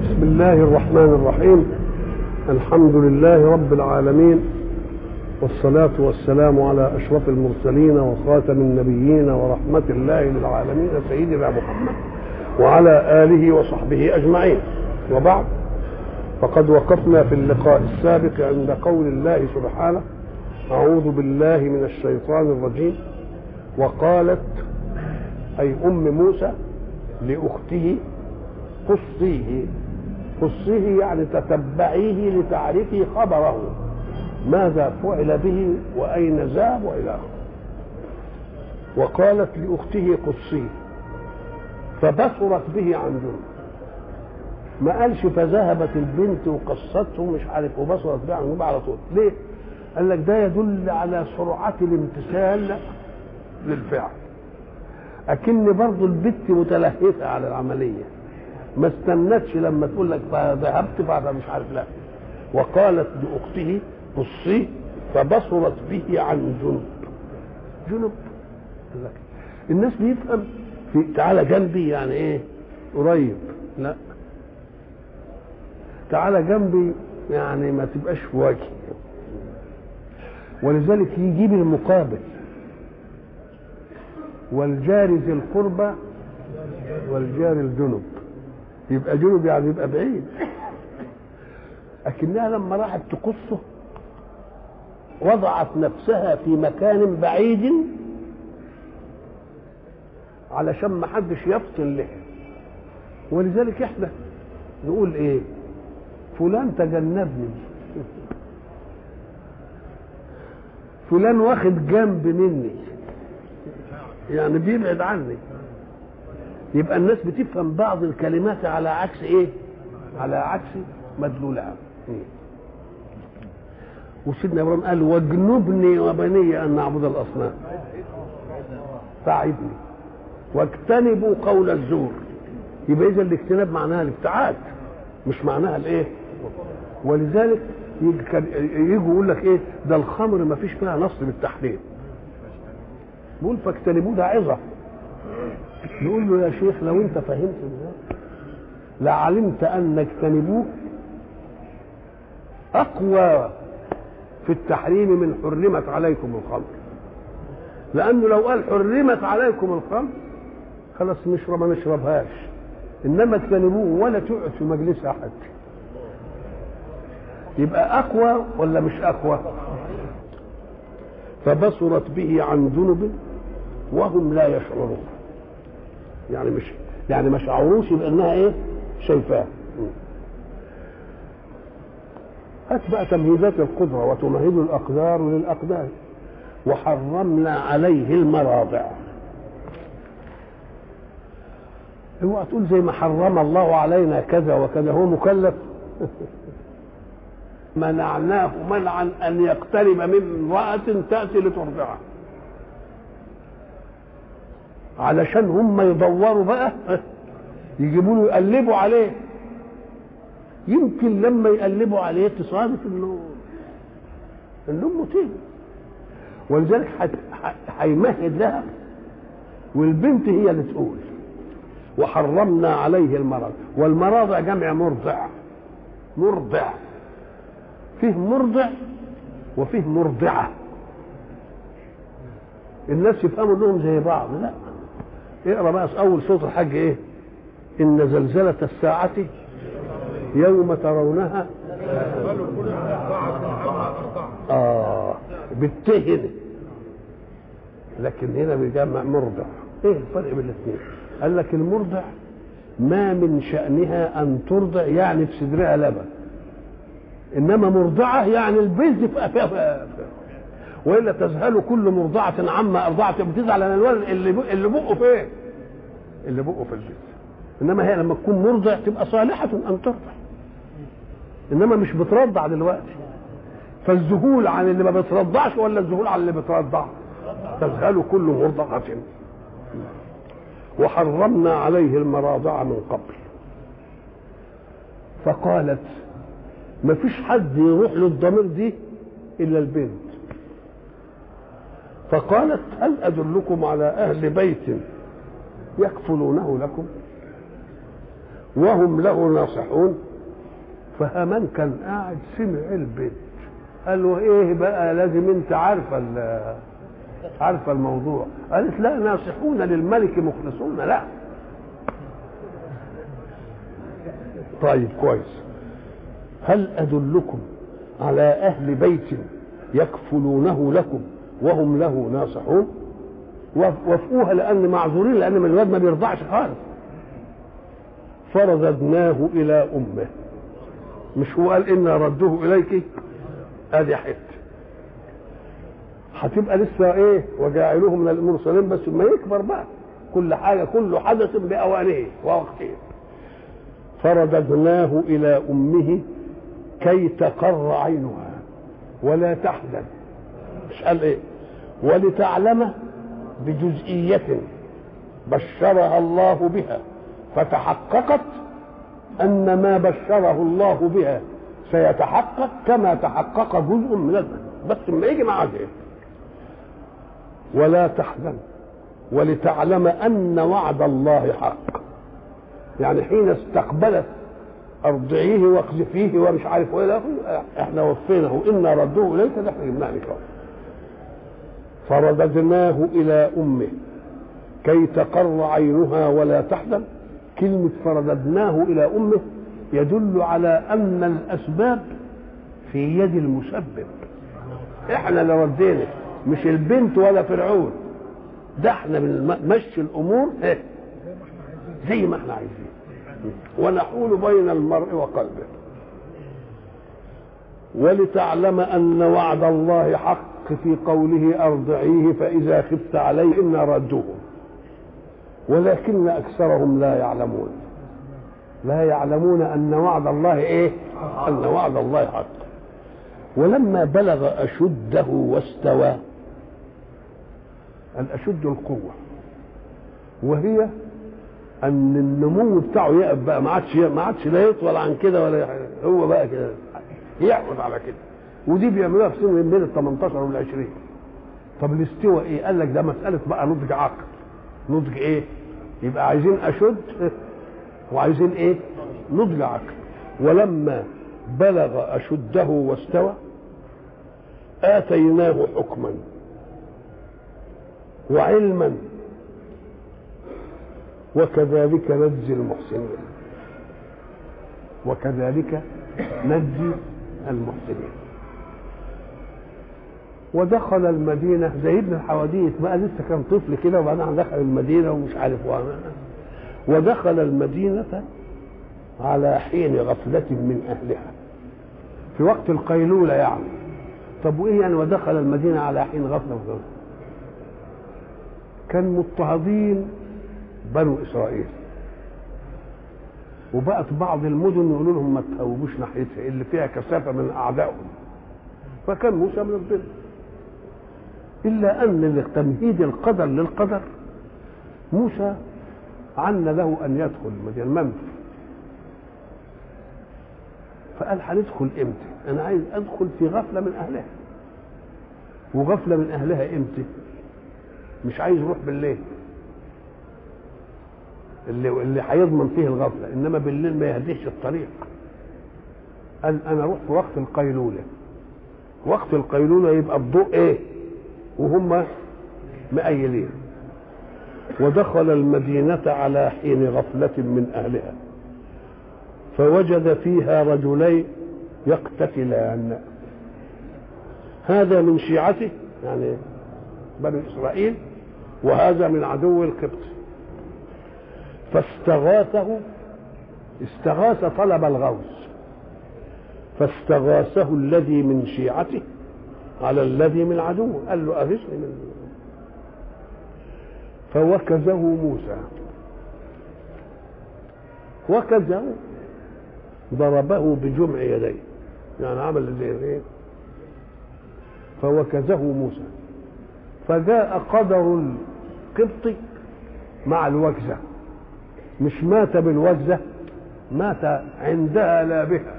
بسم الله الرحمن الرحيم الحمد لله رب العالمين والصلاة والسلام على أشرف المرسلين وخاتم النبيين ورحمة الله للعالمين سيدنا محمد وعلى آله وصحبه أجمعين وبعد فقد وقفنا في اللقاء السابق عند قول الله سبحانه أعوذ بالله من الشيطان الرجيم وقالت أي أم موسى لأخته قصيه قصيه يعني تتبعيه لتعرفي خبره ماذا فعل به وأين ذهب وإلى آخره وقالت لأخته قصيه فبصرت به عن جنب ما قالش فذهبت البنت وقصته مش عارف وبصرت به عن جنب على طول ليه؟ قال لك ده يدل على سرعة الامتثال للفعل أكن برضه البت متلهفة على العملية ما استنتش لما تقول لك فذهبت بعد مش عارف لا وقالت لأخته بصي فبصرت به عن جنب جنب قال لك الناس بيفهم في تعالى جنبي يعني ايه قريب لا تعالى جنبي يعني ما تبقاش في وجهي ولذلك يجيب المقابل والجار ذي القربى والجار الجنب يبقى جنب يعني يبقى بعيد لكنها لما راحت تقصه وضعت نفسها في مكان بعيد علشان ما حدش يفطن له ولذلك احنا نقول ايه فلان تجنبني فلان واخد جنب مني يعني بيبعد عني يبقى الناس بتفهم بعض الكلمات على عكس ايه على عكس مدلولها وسيدنا ابراهيم قال واجنبني وبني ان نعبد الاصنام فاعدني واجتنبوا قول الزور يبقى اذا الاجتناب معناها الابتعاد مش معناها الايه ولذلك يجوا يقول لك ايه ده الخمر ما فيش فيها نص بالتحريم بيقول فاجتنبوه ده عظه نقول له يا شيخ لو انت فهمت ده لعلمت ان اجتنبوه اقوى في التحريم من حرمت عليكم الخمر لانه لو قال حرمت عليكم الخمر خلاص نشرب ما نشربهاش انما اجتنبوه ولا تقعد في مجلس احد يبقى اقوى ولا مش اقوى فبصرت به عن جنب وهم لا يشعرون يعني مش يعني ما شعروش بانها ايه شايفاه هات بقى تمهيدات القدرة وتمهد الأقدار للأقدار وحرمنا عليه المراضع اوعى تقول زي ما حرم الله علينا كذا وكذا هو مكلف منعناه منعا ان يقترب من امرأة تأتي لترضعه علشان هم يدوروا بقى يجيبوا له يقلبوا عليه يمكن لما يقلبوا عليه تصادف انه انه متين ولذلك هيمهد لها والبنت هي اللي تقول وحرمنا عليه المرض والمراضع جمع مرضع مرضع فيه مرضع وفيه مرضعه الناس يفهموا انهم زي بعض لا اقرا بقى اول صوت الحج ايه ان زلزله الساعه يوم ترونها اه بالتهن لكن هنا بيجمع مرضع ايه الفرق بين الاثنين قال لك المرضع ما من شأنها أن ترضع يعني في صدرها لبن إنما مرضعة يعني البيز فيها والا تذهل كل مرضعه عما ارضعت بتزعل على الولد اللي اللي بقه فين؟ اللي بقه في البيت انما هي لما تكون مرضع تبقى صالحه ان ترضع انما مش بترضع دلوقتي فالذهول عن اللي ما بترضعش ولا الذهول عن اللي بترضع تذهل كل مرضعه وحرمنا عليه المراضع من قبل فقالت ما فيش حد يروح للضمير دي الا البنت فقالت هل ادلكم على اهل بيت يكفلونه لكم وهم له ناصحون فهامان كان قاعد سمع البيت قال له ايه بقى لازم انت عارفه عارفه الموضوع قالت لا ناصحون للملك مخلصون لا طيب كويس هل ادلكم على اهل بيت يكفلونه لكم وهم له ناصحون وافقوها لان معذورين لان الواد ما بيرضعش خالص فرددناه الى امه مش هو قال انا ردوه اليك ادي حته هتبقى لسه ايه وجاعلوه من المرسلين بس ما يكبر بقى كل حاجه كل حدث باوانه ووقته فرددناه الى امه كي تقر عينها ولا تحزن مش قال ايه ولتعلم بجزئية بشرها الله بها فتحققت أن ما بشره الله بها سيتحقق كما تحقق جزء من البشر بس ما يجي مع ذلك ولا تحزن ولتعلم أن وعد الله حق يعني حين استقبلت ارضعيه واقذفيه ومش عارف ايه احنا وفيناه انا ردوه اليك ده احنا جبناه لك فرددناه الى امه كي تقر عينها ولا تحزن كلمة فرددناه إلى أمه يدل على أن الأسباب في يد المسبب احنا اللي ردينا مش البنت ولا فرعون ده احنا بنمشي الأمور ايه زي ما احنا عايزين ونحول بين المرء وقلبه ولتعلم أن وعد الله حق في قوله أرضعيه فإذا خفت عليه إنا ردوه ولكن أكثرهم لا يعلمون لا يعلمون أن وعد الله إيه أن وعد الله حق ولما بلغ أشده واستوى الأشد القوة وهي ان النمو بتاعه يقف بقى ما عادش ما عادش لا يطول عن كده ولا هو بقى كده يقعد على كده ودي بيعملوها في سن بين ال 18 وال 20 طب الاستواء ايه؟ قال لك ده مساله بقى نضج عقل نضج ايه؟ يبقى عايزين اشد وعايزين ايه؟ نضج عقل ولما بلغ اشده واستوى اتيناه حكما وعلما وكذلك نجزي المحسنين وكذلك نجزي المحسنين ودخل المدينة زي ابن الحواديت بقى لسه كان طفل كده وبعدين دخل المدينة ومش عارف وعمل ودخل المدينة على حين غفلة من أهلها في وقت القيلولة يعني طب وإيه يعني ودخل المدينة على حين غفلة وغفلة كان مضطهدين بنو اسرائيل وبقت بعض المدن يقولوا لهم ما تهوبوش ناحيتها اللي فيها كثافه من اعدائهم فكان موسى من الضمن الا ان تمهيد القدر للقدر موسى عنا له ان يدخل المدينه المنفى فقال هندخل امتى انا عايز ادخل في غفله من اهلها وغفله من اهلها امتى مش عايز يروح بالليل اللي اللي هيضمن فيه الغفله انما بالليل ما يهديش الطريق قال انا اروح في وقت القيلوله وقت القيلوله يبقى الضوء ايه وهم مأيلين ودخل المدينة على حين غفلة من أهلها فوجد فيها رجلين يقتتلان هذا من شيعته يعني بني إسرائيل وهذا من عدو القبط فاستغاثه استغاث طلب الغوث فاستغاثه الذي من شيعته على الذي من عدوه قال له أغثني من فوكزه موسى وكزه ضربه بجمع يديه يعني عمل زي ايه فوكزه موسى فجاء قدر القبط مع الوكزه مش مات بالوجزة مات عندها لا بها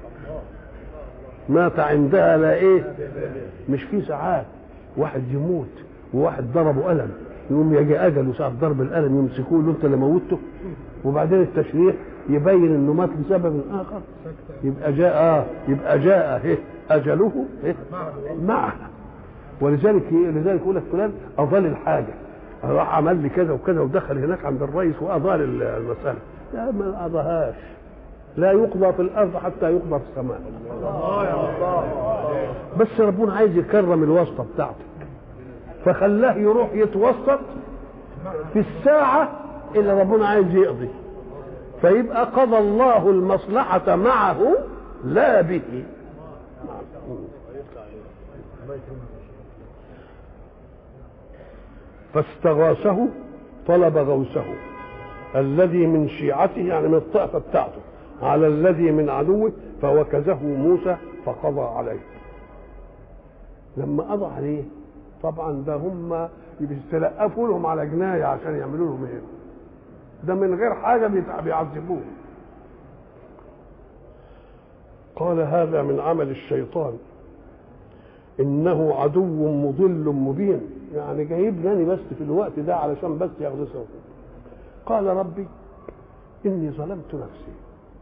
مات عندها لا ايه مش في ساعات واحد يموت وواحد ضربه ألم يقوم يجي أجله ساعة ضرب الألم يمسكوه له أنت اللي موته وبعدين التشريح يبين انه مات لسبب اخر يبقى جاء آه يبقى جاء إيه؟ اجله إيه؟ معه ولذلك لذلك يقول لك فلان اضال الحاجه راح عمل لي كذا وكذا ودخل هناك عند الرئيس واضال المساله لا ما اضاهاش لا يقضى في الارض حتى يقضى في السماء بس ربنا عايز يكرم الواسطه بتاعتك فخلاه يروح يتوسط في الساعه اللي ربنا عايز يقضي فيبقى قضى الله المصلحة معه لا به فاستغاثه طلب غوثه الذي من شيعته يعني من الطائفة بتاعته على الذي من عدوه فوكزه موسى فقضى عليه لما قضى عليه طبعا ده هم بيتلقفوا لهم على جنايه عشان يعملوا لهم ايه ده من غير حاجه بيعذبوه قال هذا من عمل الشيطان انه عدو مضل مبين يعني جايبني بس في الوقت ده علشان بس يغلسه قال ربي اني ظلمت نفسي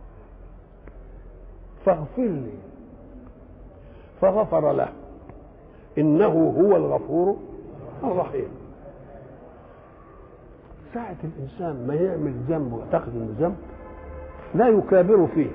فاغفر لي فغفر له انه هو الغفور الرحيم ساعة الإنسان ما يعمل ذنب ويعتقد إنه ذنب لا يكابر فيه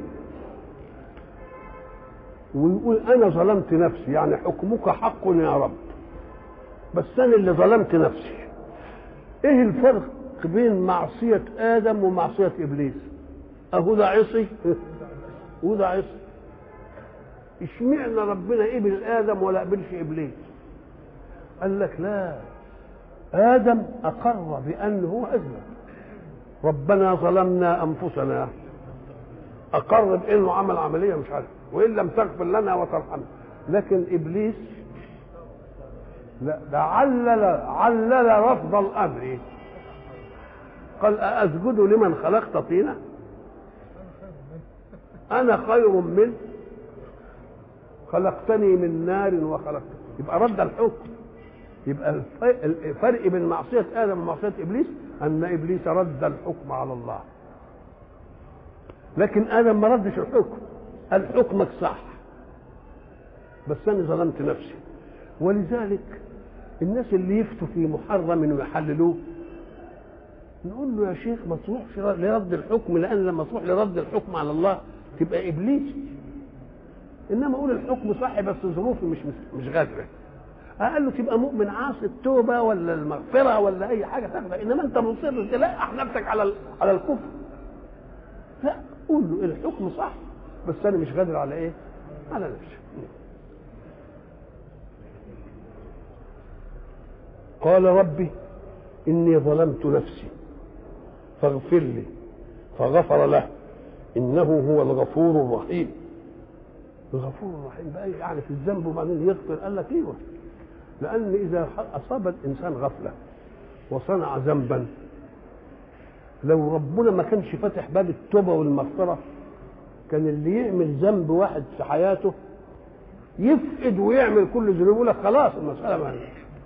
ويقول أنا ظلمت نفسي يعني حكمك حق يا رب بس أنا اللي ظلمت نفسي إيه الفرق بين معصية آدم ومعصية إبليس أهو ده عصي وده عصي اشمعنى ربنا قبل آدم ولا قبلش إبليس قال لك لا آدم أقر بأنه هو أذنب ربنا ظلمنا أنفسنا أقر بأنه عمل عملية مش عارف وإن لم تغفر لنا وترحمنا لكن إبليس لا ده علل علل رفض الأمر قال أسجد لمن خلقت طينا أنا خير منه خلقتني من نار وخلقت يبقى رد الحكم يبقى الفرق بين معصية آدم ومعصية إبليس أن إبليس رد الحكم على الله لكن آدم ما ردش الحكم قال حكمك صح بس أنا ظلمت نفسي ولذلك الناس اللي يفتوا في محرم ويحللوه نقول له يا شيخ ما تروحش لرد الحكم لأن لما تروح لرد الحكم على الله تبقى إبليس إنما أقول الحكم صح بس ظروفي مش مش غادرة قال له تبقى مؤمن عاصي التوبه ولا المغفره ولا اي حاجه تاخدها انما انت مصر تلقح نفسك على على الكفر لا قول له الحكم صح بس انا مش قادر على ايه؟ على نفسي قال ربي اني ظلمت نفسي فاغفر لي فغفر له انه هو الغفور الرحيم الغفور الرحيم بقى يعني في الذنب وبعدين يغفر قال لك ايوه لأن إذا أصاب الإنسان غفلة وصنع ذنبا لو ربنا ما كانش فاتح باب التوبة والمغفرة كان اللي يعمل ذنب واحد في حياته يفقد ويعمل كل ذنوبه يقول لك خلاص المسألة ما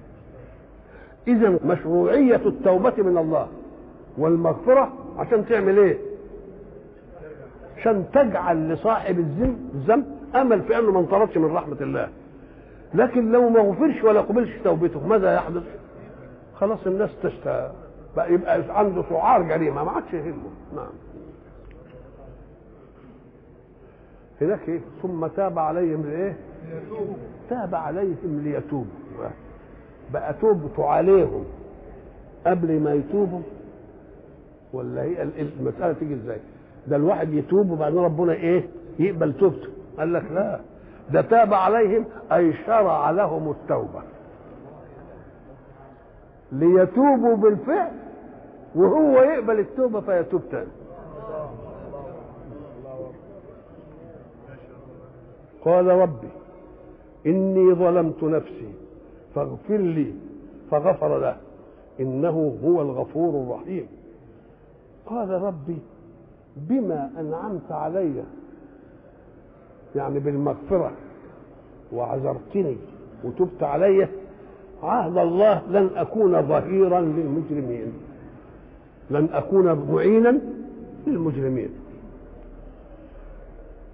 إذا مشروعية التوبة من الله والمغفرة عشان تعمل إيه؟ عشان تجعل لصاحب الذنب الذنب أمل في أنه ما انطردش من رحمة الله لكن لو ما غفرش ولا قبلش توبته ماذا يحدث؟ خلاص الناس تشتى بقى يبقى عنده سعار جريمه ما عادش يهمه نعم هناك ايه ثم تاب عليهم ايه تاب عليهم ليتوبوا بقى توبته عليهم قبل ما يتوبوا ولا هي المساله تيجي ازاي ده الواحد يتوب وبعدين ربنا ايه يقبل توبته قال لك لا ده تاب عليهم أي شرع لهم التوبة ليتوبوا بالفعل وهو يقبل التوبة فيتوب تاني قال ربي إني ظلمت نفسي فاغفر لي فغفر له إنه هو الغفور الرحيم قال ربي بما أنعمت علي يعني بالمغفرة وعذرتني وتبت علي عهد الله لن أكون ظهيرا للمجرمين لن أكون معينا للمجرمين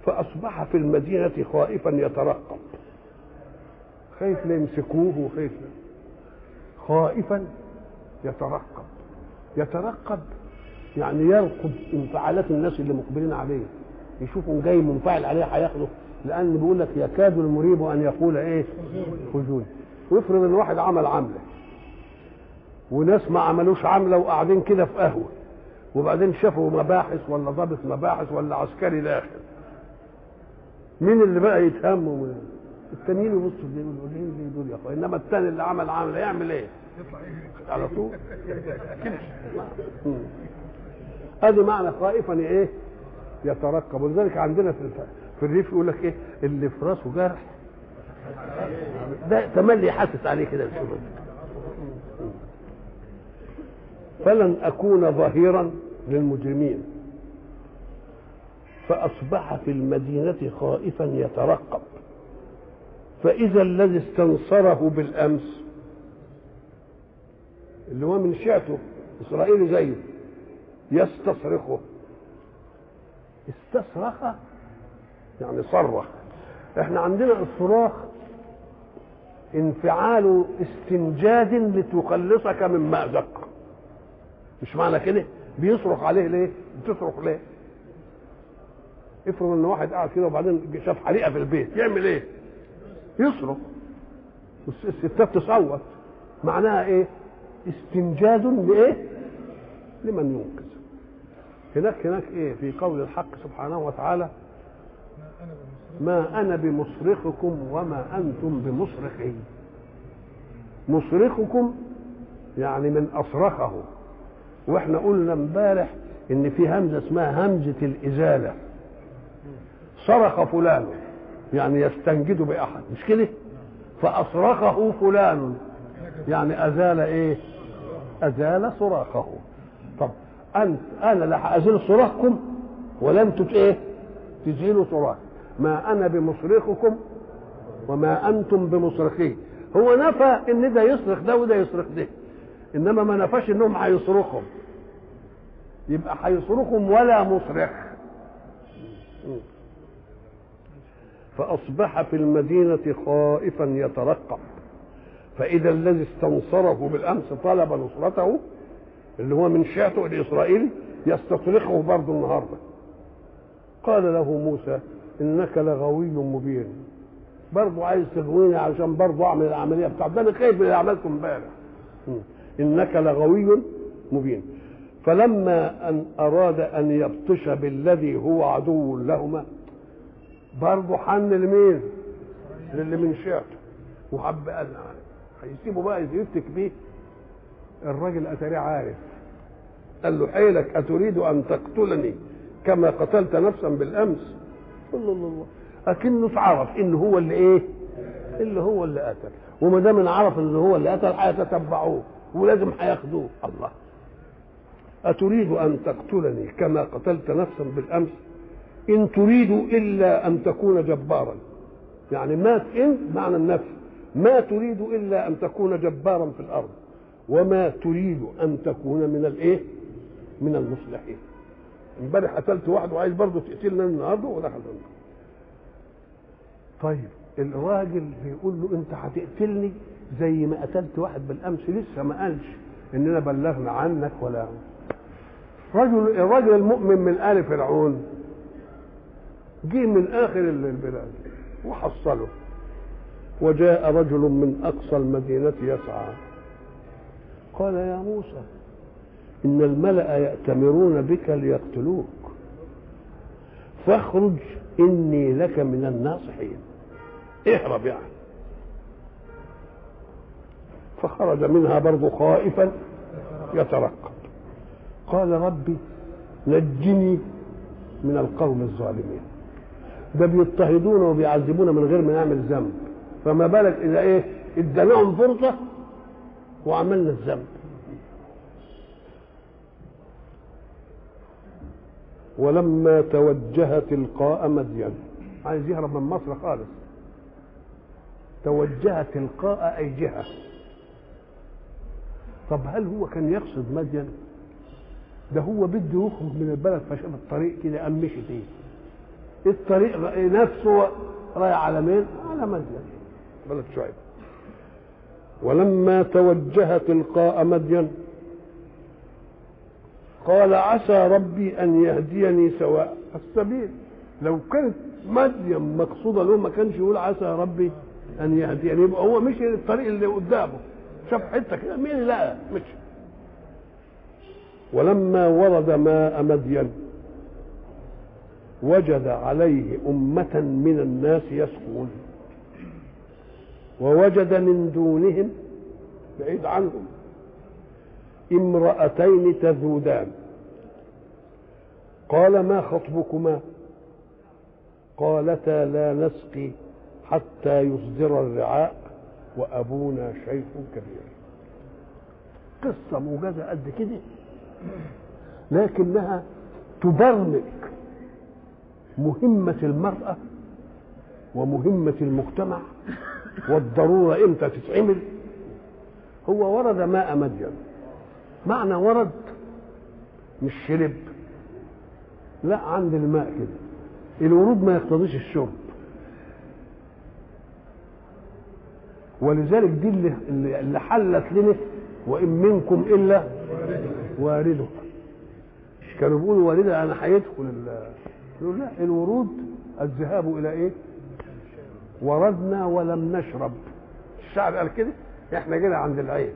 فأصبح في المدينة خائفا يترقب خايف لا يمسكوه وخايف خائفا يترقب يترقب يعني يرقب انفعالات الناس اللي مقبلين عليه يشوفوا جاي منفعل عليه هياخده لان بيقول لك يكاد المريب ان يقول ايه خذوني وافرض ان واحد عمل عمله وناس ما عملوش عمله وقاعدين كده في قهوه وبعدين شافوا مباحث ولا ضابط مباحث ولا عسكري داخل مين اللي بقى يتهموا التانيين يبصوا ليه يقولوا ليه ليه دول يا اخويا انما الثاني اللي عمل عمله يعمل ايه؟ يطلع على طول ادي معنى خائفا ايه؟ يترقب ولذلك عندنا في في الريف يقول لك ايه؟ اللي في راسه جرح ده تملي يحسس عليه كده الشباب فلن اكون ظهيرا للمجرمين فاصبح في المدينه خائفا يترقب فاذا الذي استنصره بالامس اللي هو من شيعته اسرائيلي زيه يستصرخه استصرخ يعني صرخ احنا عندنا الصراخ انفعال استنجاد لتخلصك من مأزق مش معنى كده بيصرخ عليه ليه بتصرخ ليه افرض ان واحد قاعد كده وبعدين شاف حريقه في البيت يعمل ايه يصرخ الستات تصوت معناها ايه استنجاد لايه لمن ينقذ هناك هناك ايه في قول الحق سبحانه وتعالى ما انا بمصرخكم وما انتم بمصرخي مصرخكم يعني من اصرخه واحنا قلنا امبارح ان في همزه اسمها همزه الازاله صرخ فلان يعني يستنجد باحد مش كده فاصرخه فلان يعني ازال ايه ازال صراخه طب انت انا لا ازيل صراخكم ولا انتم ايه تزيلوا صراخ ما انا بمصرخكم وما انتم بمصرخي هو نفى ان ده يصرخ ده وده يصرخ ده انما ما نفاش انهم هيصرخهم يبقى هيصرخهم ولا مصرخ فاصبح في المدينه خائفا يترقب فاذا الذي استنصره بالامس طلب نصرته اللي هو من شيعته الاسرائيلي يستصرخه برضه النهارده قال له موسى انك لغوي مبين برضه عايز تغويني عشان برضه اعمل العمليه بتاعت ده انا خايف من اللي عملته امبارح انك لغوي مبين فلما ان اراد ان يبطش بالذي هو عدو لهما برضه حن لمين؟ للي من شيعته وحب قال هيسيبه بقى يفتك بيه الراجل اتاريه عارف قال له حيلك اتريد ان تقتلني كما قتلت نفسا بالامس الله الله الله اكنه اتعرف ان هو اللي ايه اللي هو اللي قتل وما دام عرف ان هو اللي قتل هيتتبعوه ولازم هياخدوه الله أتريد أن تقتلني كما قتلت نفسا بالأمس إن تريد إلا أن تكون جبارا يعني ما إن معنى النفس ما تريد إلا أن تكون جبارا في الأرض وما تريد أن تكون من الإيه من المصلحين امبارح قتلت واحد وعايز برضه تقتلنا النهارده ودخل طيب الراجل بيقول له انت هتقتلني زي ما قتلت واحد بالامس لسه ما قالش اننا بلغنا عنك ولا رجل الرجل المؤمن من ال فرعون جه من اخر البلاد وحصله وجاء رجل من اقصى المدينه يسعى قال يا موسى ان الملا ياتمرون بك ليقتلوك فاخرج اني لك من الناصحين اهرب يعني فخرج منها برضه خائفا يترقب قال ربي نجني من القوم الظالمين ده بيضطهدونا وبيعذبونا من غير ما نعمل ذنب فما بالك اذا ايه اديناهم فرصه وعملنا الذنب ولما توجه تلقاء مدين عايز يهرب من مصر خالص توجه تلقاء اي جهه طب هل هو كان يقصد مدين ده هو بده يخرج من البلد فشاف الطريق كده قام مشي فيه الطريق نفسه رايح على مين؟ على مدين بلد شعيب ولما توجه تلقاء مدين قال عسى ربي ان يهديني سواء السبيل لو كانت مدين مقصوده له ما كانش يقول عسى ربي ان يهديني يبقى هو مشي الطريق اللي قدامه شاف حته كده مين لا مشي ولما ورد ماء مدين وجد عليه أمة من الناس يسقون ووجد من دونهم بعيد عنهم امرأتين تذودان قال ما خطبكما قالتا لا نسقي حتى يصدر الرعاء وأبونا شيخ كبير قصة موجزة قد كده لكنها تبرمج مهمة المرأة ومهمة المجتمع والضرورة امتى تتعمل هو ورد ماء مدين معنى ورد مش شرب لا عند الماء كده الورود ما يقتضيش الشرب ولذلك دي اللي, اللي حلت لنا وان منكم الا وارده كانوا بيقولوا وارده انا هيدخل يقول لا الورود الذهاب الى ايه وردنا ولم نشرب الشعب قال كده احنا جينا عند العين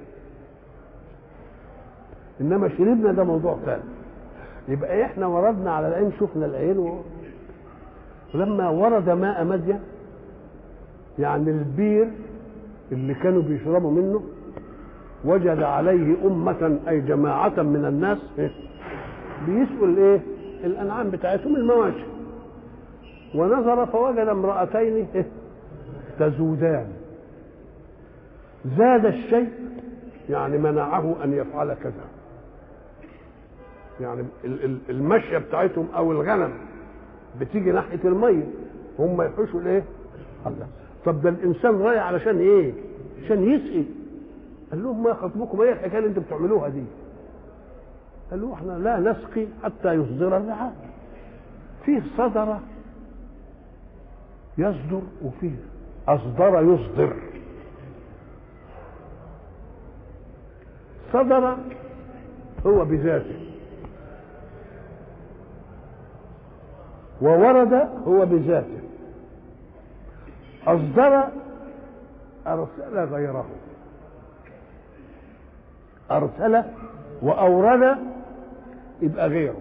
انما شربنا ده موضوع ثاني يبقى احنا وردنا على العين شفنا العين و... ولما ورد ماء مدين يعني البير اللي كانوا بيشربوا منه وجد عليه أمة أي جماعة من الناس بيسقوا الإيه؟ الأنعام بتاعتهم المواشي ونظر فوجد امرأتين تزودان زاد الشيء يعني منعه أن يفعل كذا يعني المشية بتاعتهم أو الغنم بتيجي ناحية المية هم يحوشوا الإيه؟ الله طب ده الإنسان رايح علشان إيه؟ عشان يسقي قال لهم ما خطبكم ايه الحكايه اللي انتم بتعملوها دي قال له احنا لا نسقي حتى يصدر الرعاء فيه صدر يصدر وفيه اصدر يصدر صدر هو بذاته وورد هو بذاته اصدر ارسل غيره أرسل وأورد يبقى غيره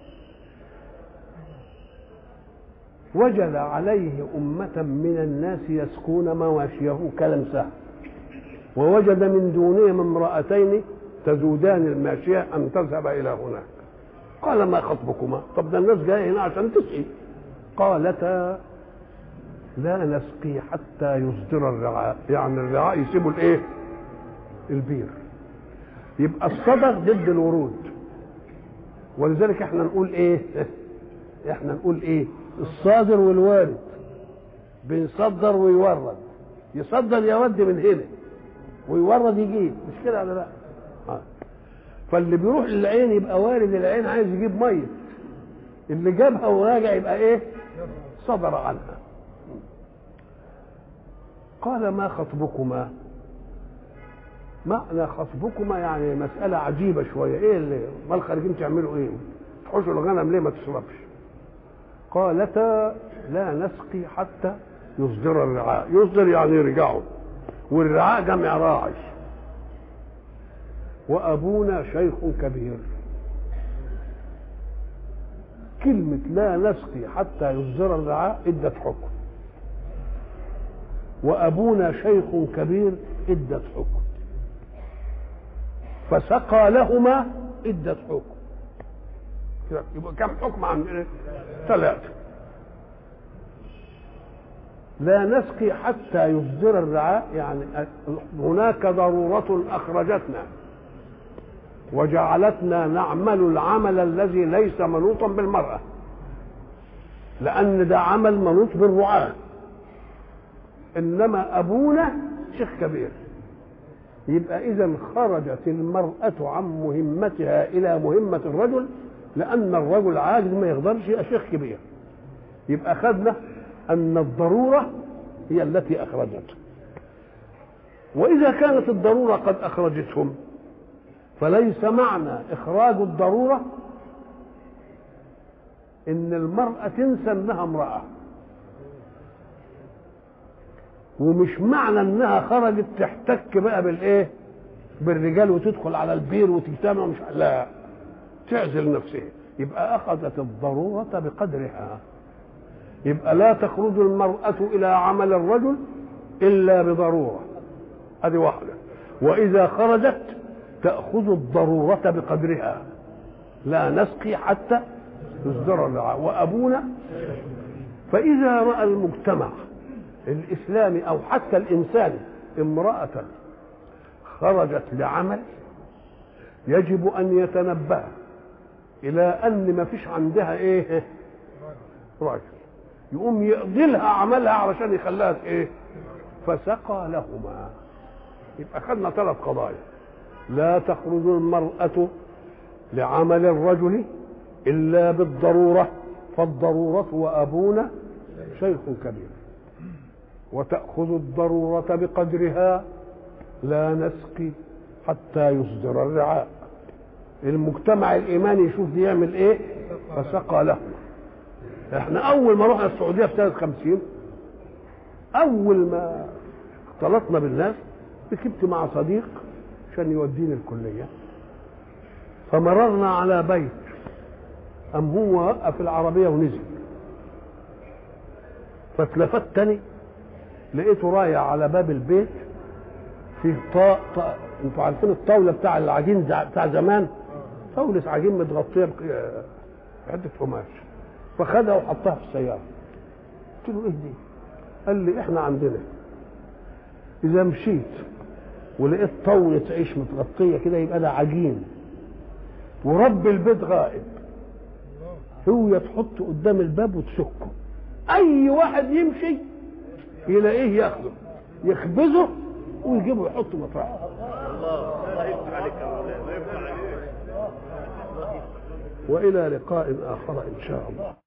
وجد عليه أمة من الناس يسقون مواشيه كلام سهل ووجد من دونهم امرأتين تذودان الماشية أن تذهب إلى هناك قال ما خطبكما طب ده الناس جاية هنا عشان تسقي قالتا لا نسقي حتى يصدر الرعاء يعني الرعاء يسيبوا الايه البير يبقى الصدر ضد الورود ولذلك احنا نقول ايه احنا نقول ايه الصادر والوارد بيصدر ويورد يصدر يود من هنا ويورد يجيب مش كده ولا لا آه. فاللي بيروح للعين يبقى وارد العين عايز يجيب ميه اللي جابها وراجع يبقى ايه صدر عنها قال ما خطبكما معنى خطبكما يعني مسألة عجيبة شوية ايه اللي ما الخارجين تعملوا ايه تحوشوا الغنم ليه ما تشربش قالتا لا نسقي حتى يصدر الرعاء يصدر يعني يرجعوا والرعاء جمع راعي وأبونا شيخ كبير كلمة لا نسقي حتى يصدر الرعاء ادت حكم وأبونا شيخ كبير ادت حكم فسقى لهما ادت حكم كده يبقى كم حكم عن ثلاثة لا نسقي حتى يصدر الرعاء يعني هناك ضرورة أخرجتنا وجعلتنا نعمل العمل الذي ليس منوطا بالمرأة لأن ده عمل منوط بالرعاة إنما أبونا شيخ كبير يبقى إذا خرجت المرأة عن مهمتها إلى مهمة الرجل لأن الرجل عاجز ما يقدرش يبقى شيخ كبير يبقى أخذنا أن الضرورة هي التي أخرجته وإذا كانت الضرورة قد أخرجتهم فليس معنى إخراج الضرورة إن المرأة تنسى إنها امرأة ومش معنى إنها خرجت تحتك بقى بالإيه؟ بالرجال وتدخل على البير وتجتمع مش لا تعزل نفسها يبقى أخذت الضرورة بقدرها يبقى لا تخرج المرأة إلى عمل الرجل إلا بضرورة هذه واحدة وإذا خرجت تأخذ الضرورة بقدرها لا نسقي حتى يصدر الرعاء وأبونا فإذا رأى المجتمع الإسلامي أو حتى الإنساني امرأة خرجت لعمل يجب أن يتنبه إلى أن ما فيش عندها إيه راجل يقوم يقضي لها عملها علشان يخليها إيه فسقى لهما يبقى خدنا ثلاث قضايا لا تخرج المرأة لعمل الرجل إلا بالضرورة فالضرورة وأبونا شيخ كبير وتأخذ الضرورة بقدرها لا نسقي حتى يصدر الرعاء المجتمع الإيماني يشوف دي يعمل إيه فسقى له احنا أول ما رحنا السعودية في سنة خمسين أول ما اختلطنا بالناس ركبت مع صديق عشان يوديني الكلية فمررنا على بيت أم هو وقف العربية ونزل فاتلفت تاني لقيته رايح على باب البيت فيه طاء طاء انتوا عارفين الطاوله بتاع العجين بتاع زمان طاوله عجين متغطيه بعده قماش فخدها وحطها في السياره قلت له ايه دي؟ قال لي احنا عندنا اذا مشيت ولقيت طاوله عيش متغطيه كده يبقى ده عجين ورب البيت غائب هو تحطه قدام الباب وتسكه اي واحد يمشي يلاقيه ياخده يخبزه ويجيبه يحطه مطرحه والى لقاء اخر ان شاء الله